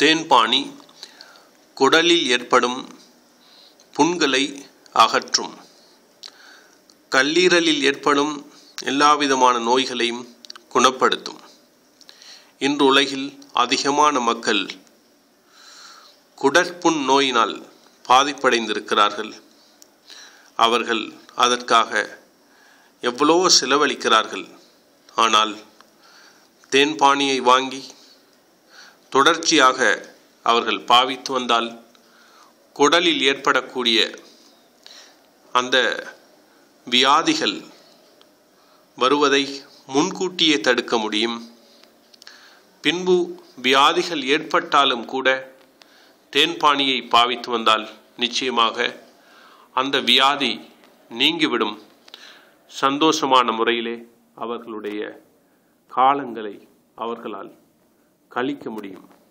தேன்பானி குடலில் ஏற்படும் புண்களை அகற்றும் கல்லீரலில் ஏற்படும் எல்லாவிதமான நோய்களையும் குணப்படுத்தும் இன்று உலகில் அதிகமான மக்கள் குடற்புண் நோயினால் பாதிப்படைந்திருக்கிறார்கள் அவர்கள் அதற்காக எவ்வளவோ செலவழிக்கிறார்கள் ஆனால் தேன்பானியை வாங்கி தொடர்ச்சியாக அவர்கள் பாவித்து வந்தால் குடலில் ஏற்படக்கூடிய அந்த வியாதிகள் வருவதை முன்கூட்டியே தடுக்க முடியும் பின்பு வியாதிகள் ஏற்பட்டாலும் கூட தேன்பானியை பாவித்து வந்தால் நிச்சயமாக அந்த வியாதி நீங்கிவிடும் சந்தோஷமான முறையிலே அவர்களுடைய காலங்களை அவர்களால் கழிக்க முடியும்